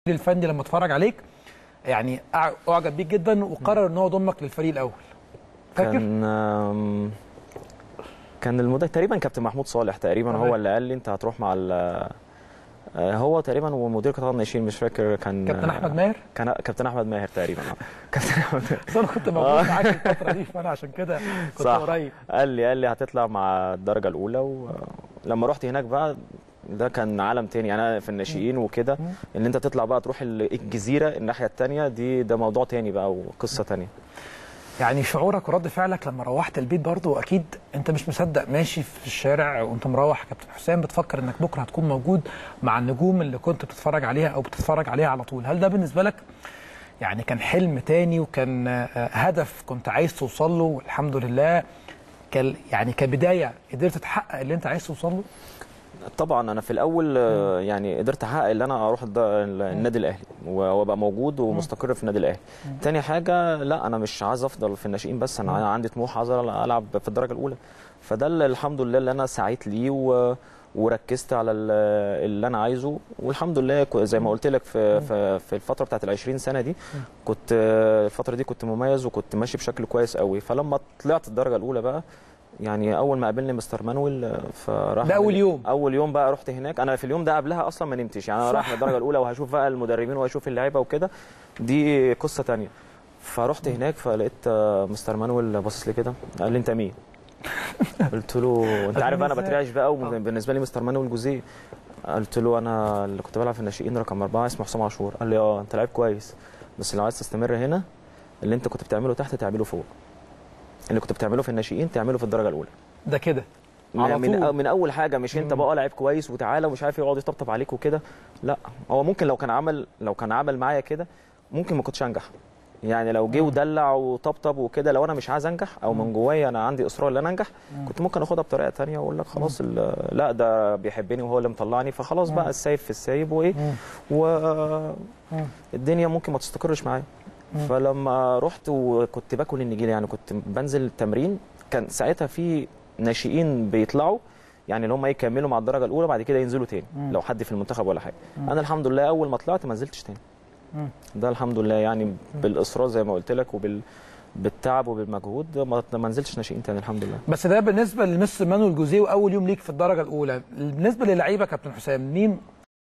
الفني لما اتفرج عليك يعني أع- اعجب بيك جدا وقرر ان هو يضمك للفريق الاول فاكر كان آم، كان المدرب تقريبا كابتن محمود صالح تقريبا تمام. هو اللي قال لي انت هتروح مع ال آه، هو تقريبا ومدير قطاع الناشئين مش فاكر كان كابتن احمد ماهر كان كابتن احمد ماهر تقريبا آه. كابتن احمد ماهر. بس انا كنت موجود معاك الفتره دي فانا عشان كده كنت صح. قريب قال لي قال لي هتطلع مع الدرجه الاولى ولما رحت هناك بقى ده كان عالم تاني يعني انا في الناشئين وكده ان انت تطلع بقى تروح ال- الجزيره الناحيه التانيه دي ده موضوع تاني بقى وقصه تانيه يعني شعورك ورد فعلك لما روحت البيت برضه اكيد انت مش مصدق ماشي في الشارع وانت مروح يا كابتن حسام بتفكر انك بكره هتكون موجود مع النجوم اللي كنت بتتفرج عليها او بتتفرج عليها على طول هل ده بالنسبه لك يعني كان حلم تاني وكان آه، هدف كنت عايز توصل له والحمد لله كان يعني كبدايه قدرت تحقق اللي انت عايز توصل له طبعا انا في الاول آه، يعني قدرت احقق اللي انا اروح الد- ال- النادي الاهلي وابقى موجود ومستقر في النادي الاهلي تاني حاجه لا انا مش عايز افضل في الناشئين بس انا عندي طموح عايز العب في الدرجه الاولى فده اللي الحمد لله اللي انا سعيت ليه و وركزت على ال- اللي انا عايزه والحمد لله ك- زي ما قلت لك في في, في الفتره بتاعت ال 20 سنه دي كنت آه، الفتره دي كنت مميز وكنت ماشي بشكل كويس قوي فلما طلعت الدرجه الاولى بقى يعني اول ما قابلني مستر مانويل آه، فراح ده أول يوم. اول يوم بقى رحت هناك انا في اليوم ده قبلها اصلا ما نمتش يعني انا صح. رايح من الدرجه الاولى وهشوف بقى المدربين وهشوف اللعيبه وكده دي قصه تانية فرحت هناك فلقيت آه، مستر مانويل باصص لي كده قال لي انت مين قلت له انت عارف انا إزاي؟ بترعش بقى آه. وبالنسبه لي مستر مانويل جوزيه قلت له انا اللي كنت بلعب في الناشئين رقم أربعة اسمه حسام عاشور قال لي اه انت لعيب كويس بس لو عايز تستمر هنا اللي انت كنت بتعمله تحت تعمله فوق اللي كنت بتعمله في الناشئين تعمله في الدرجه الاولى ده كده على من طول. من اول حاجه مش انت بقى لعيب كويس وتعالى ومش عارف يقعد يطبطب عليك وكده لا هو ممكن لو كان عمل لو كان عمل معايا كده ممكن ما كنتش انجح يعني لو جه ودلع وطبطب وكده لو انا مش عايز انجح او من جوايا انا عندي اصرار ان انا انجح كنت ممكن اخدها بطريقه تانية واقول لك خلاص ال- لا ده بيحبني وهو اللي مطلعني فخلاص بقى السايب في السايب وايه والدنيا ممكن ما تستقرش معايا فلما رحت وكنت باكل النجيله يعني كنت بنزل التمرين كان ساعتها في ناشئين بيطلعوا يعني اللي هم يكملوا مع الدرجه الاولى بعد كده ينزلوا تاني لو حد في المنتخب ولا حاجه انا الحمد لله اول ما طلعت ما نزلتش تاني ده الحمد لله يعني بالاصرار زي ما قلت لك وبال بالتعب وبالمجهود ما ما نزلتش ناشئين تاني الحمد لله بس ده بالنسبه لمستر مانويل جوزيه واول يوم ليك في الدرجه الاولى بالنسبه للعيبه كابتن حسام مين